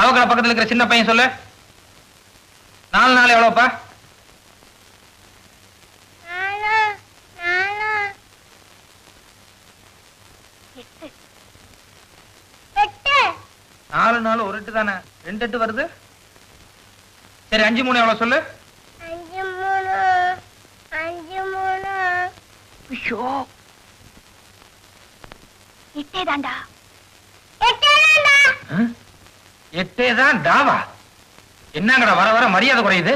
தவக்கலை பக்கத்துல இருக்கிற சின்ன பையன் சொல்லு நாலு நாள் எவ்வளவுப்பா நாலு நாலு எட்டு எட்டு நாலு நாள் ஒரு எட்டு தானே ரெண்டு எட்டு வருது சரி அஞ்சு மூணு எவ்வளவு சொல்லு அஞ்சு மூணு அஞ்சு மூணு ஐயோ எட்டே தாண்டா எட்டு எட்டே தான் டாவா என்னங்கடா வர வர மரியாதை குறையுது